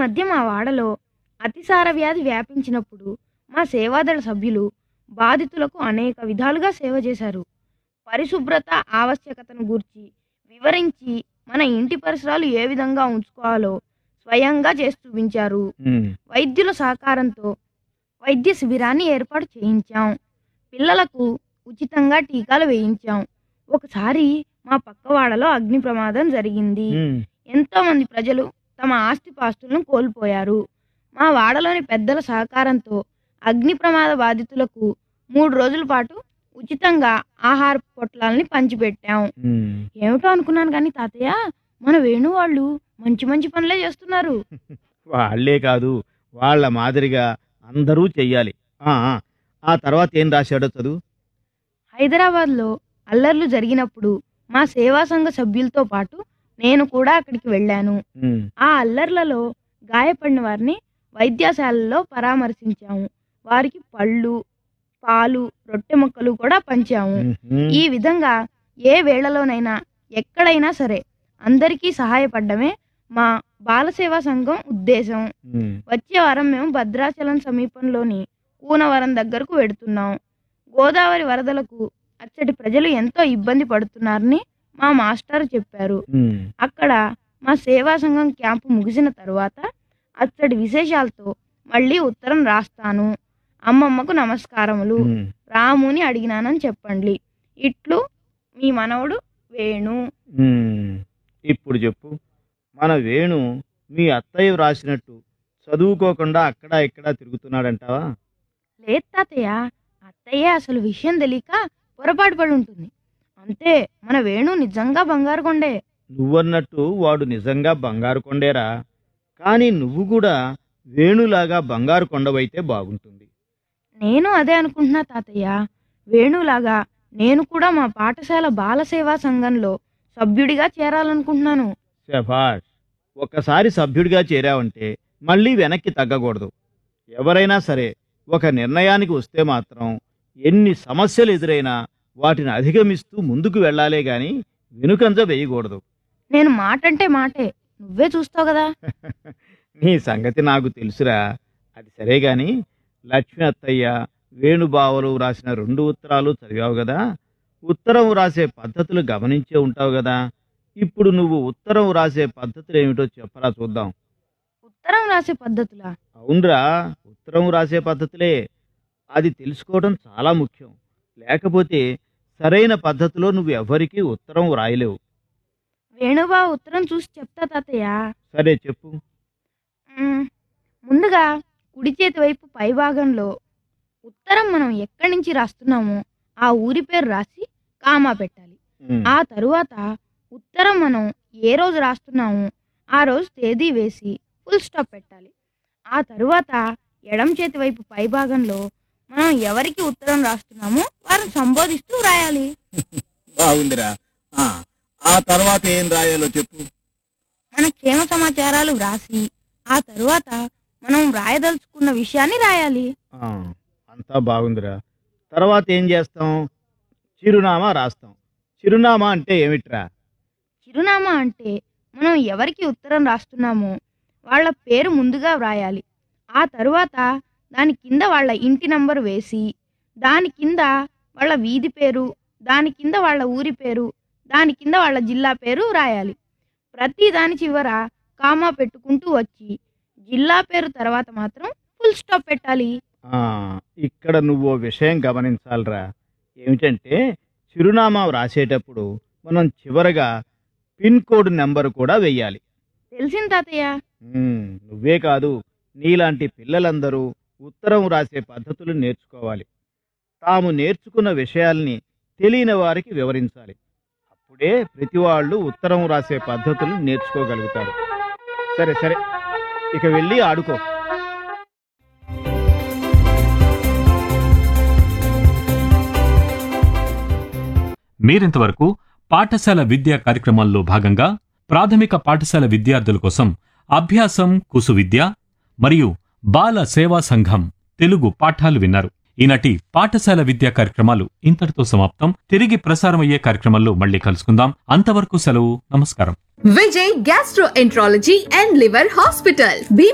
మధ్య మా వాడలో అతిసార వ్యాధి వ్యాపించినప్పుడు మా సేవాదళ సభ్యులు బాధితులకు అనేక విధాలుగా సేవ చేశారు పరిశుభ్రత ఆవశ్యకతను గూర్చి వివరించి మన ఇంటి పరిసరాలు ఏ విధంగా ఉంచుకోవాలో స్వయంగా చేసి చూపించారు ఉమ్, వైద్యుల సహకారంతో వైద్య శిబిరాన్ని ఏర్పాటు చేయించాం పిల్లలకు ఉచితంగా టీకాలు వేయించాం ఒకసారి మా పక్కవాడలో అగ్ని ప్రమాదం జరిగింది ఉమ్, ఎంతో మంది ప్రజలు తమ ఆస్తిపాస్తులను కోల్పోయారు మా వాడలోని పెద్దల సహకారంతో అగ్ని ప్రమాద బాధితులకు మూడు రోజుల పాటు ఉచితంగా ఆహార పొట్లాలని పంచిపెట్టాం ఉమ్. ఏమిటో అనుకున్నాను కానీ తాతయ్య మన వేణు వాళ్ళు మంచి మంచి పనులే చేస్తున్నారు వాళ్ళే కాదు వాళ్ళ మాదిరిగా అందరూ చెయ్యాలి ఆ, ఆ. ఆ తర్వాత ఏం రాశాడో చదువు హైదరాబాద్లో అల్లర్లు జరిగినప్పుడు మా సేవా సంఘ సభ్యులతో పాటు నేను కూడా అక్కడికి వెళ్ళాను ఉమ్, ఆ అల్లర్లలో గాయపడిన వారిని వైద్యశాలలో పరామర్శించాము వారికి పళ్ళు పాలు రొట్టె ముక్కలు కూడా పంచాము ఉమ్, ఈ విధంగా ఏ వేళలోనైనా ఎక్కడైనా సరే అందరికీ సహాయపడమే మా బాలసేవా సంఘం ఉద్దేశం ఉమ్. వచ్చే వారం మేము భద్రాచలం సమీపంలోని కూనవరం దగ్గరకు వెడుతున్నాం గోదావరి వరదలకు అచ్చటి ప్రజలు ఎంతో ఇబ్బంది పడుతున్నారని మా మాస్టర్ చెప్పారు ఉమ్, అక్కడ మా సేవా సంఘం క్యాంపు ముగిసిన తరువాత అచ్చటి విశేషాలతో మళ్ళీ ఉత్తరం రాస్తాను అమ్మమ్మకు నమస్కారములు ఉమ్. రాముని అడిగినానని చెప్పండి ఇట్లు మీ మనవడు వేణు ఉమ్. ఇప్పుడు చెప్పు మన వేణు మీ అత్తయ్య వ్రాసినట్టు చదువుకోకుండా అక్కడ ఇక్కడ తిరుగుతున్నాడంటావా లేదు తాతయ్య అత్తయ్య అసలు విషయం తెలియక పొరపాటు పడి ఉంటుంది అంతే మన వేణు నిజంగా బంగారు కొండే నువ్వన్నట్టు వాడు నిజంగా బంగారు కొండేరా కానీ నువ్వు కూడా వేణులాగా బంగారు కొండవైతే బాగుంటుంది నేను అదే అనుకుంటున్నా తాతయ్య వేణులాగా నేను కూడా మా పాఠశాల బాలసేవా సంఘంలో సభ్యుడిగా చేరాలనుకుంటున్నాను శభాష్ ఒక్కసారి సభ్యుడిగా చేరావంటే మళ్ళీ వెనక్కి తగ్గకూడదు ఎవరైనా సరే ఒక నిర్ణయానికి వస్తే మాత్రం ఎన్ని సమస్యలు ఎదురైనా వాటిని అధిగమిస్తూ ముందుకు వెళ్ళాలే గాని వెనుకంజ వేయకూడదు నేను మాట అంటే మాటే నువ్వే చూస్తావు కదా నీ సంగతి నాకు తెలుసురా అది సరే గాని లక్ష్మి అత్తయ్య వేణుబావలు రాసిన రెండు ఉత్తరాలు చదివావు కదా ఉత్తరం రాసే పద్ధతులు గమనించే ఉంటావు కదా ఇప్పుడు నువ్వు ఉత్తరం రాసే పద్ధతులు ఏమిటో చెప్పరా చూద్దాం ఉత్తరం రాసే పద్ధతులా అవునరా ఉత్తరం రాసే పద్ధతులే అది తెలుసుకోవడం చాలా ముఖ్యం లేకపోతే సరైన పద్ధతిలో నువ్వు ఎవ్వరికీ ఉత్తరం రాయలేవు వేణుబా ఉత్తరం చూసి చెప్తా తాతయ్య సరే చెప్పు మ్మ్. ముందుగా కుడి చేతి వైపు పైభాగంలో ఉత్తరం మనం ఎక్కడి నుంచి రాస్తున్నామో ఆ ఊరి పేరు రాసి కామా పెట్టాలి ఉమ్, ఆ తరువాత ఉత్తరం మనం ఏ రోజు రాస్తున్నామో ఆ రోజు తేదీ వేసి ఫుల్ స్టాప్ పెట్టాలి ఆ తరువాత ఎడం చేతి వైపు పైభాగంలో మనం ఎవరికి ఉత్తరం రాస్తున్నామో వారిని సంబోధిస్తూ రాయాలి బాగుందిరా ఆ, ఆ తర్వాత ఏం రాయాలో చెప్పు మన క్షేమ సమాచారాలు వ్రాసి ఆ తరువాత మనం రాయదలుచుకున్న విషయాన్ని రాయాలి ఆ, అంతా బాగుందిరా తర్వాత ఏం చేస్తాం చిరునామా రాస్తాం చిరునామా అంటే ఏమిట్రా చిరునామా అంటే మనం ఎవరికి ఉత్తరం రాస్తున్నామో వాళ్ళ పేరు ముందుగా వ్రాయాలి ఆ తరువాత దాని కింద వాళ్ళ ఇంటి నంబర్ వేసి దాని కింద వాళ్ళ వీధి పేరు దాని కింద వాళ్ళ ఊరి పేరు దాని కింద వాళ్ళ జిల్లా పేరు వ్రాయాలి ప్రతి దాని చివర కామా పెట్టుకుంటూ వచ్చి జిల్లా పేరు తర్వాత మాత్రం ఫుల్ స్టాప్ పెట్టాలి ఆ, ఇక్కడ నువ్వు ఓ విషయం గమనించాలిరా ఏమిటంటే చిరునామా రాసేటప్పుడు మనం చివరగా పిన్ కోడ్ నెంబర్ కూడా వెయ్యాలి తెలిసింది తాతయ్య ఉమ్, నువ్వే కాదు నీలాంటి పిల్లలందరూ ఉత్తరం రాసే పద్ధతులు నేర్చుకోవాలి తాము నేర్చుకున్న విషయాల్ని తెలియని వారికి వివరించాలి అప్పుడే ప్రతి వాళ్ళు ఉత్తరం రాసే పద్ధతులు నేర్చుకోగలుగుతారు సరే సరే ఇక వెళ్ళి ఆడుకో మీరింతవరకు పాఠశాల విద్యా కార్యక్రమాల్లో భాగంగా ప్రాథమిక పాఠశాల విద్యార్థుల కోసం అభ్యాసం కుసు విద్య మరియు బాల సేవా సంఘం తెలుగు పాఠాలు విన్నారు ఈనాటి పాఠశాల విద్యా కార్యక్రమాలు ఇంతటితో సమాప్తం తిరిగి ప్రసారమయ్యే కార్యక్రమాల్లో మళ్ళీ కలుసుకుందాం అంతవరకు సెలవు నమస్కారం Vijay gastroenterology and liver hospital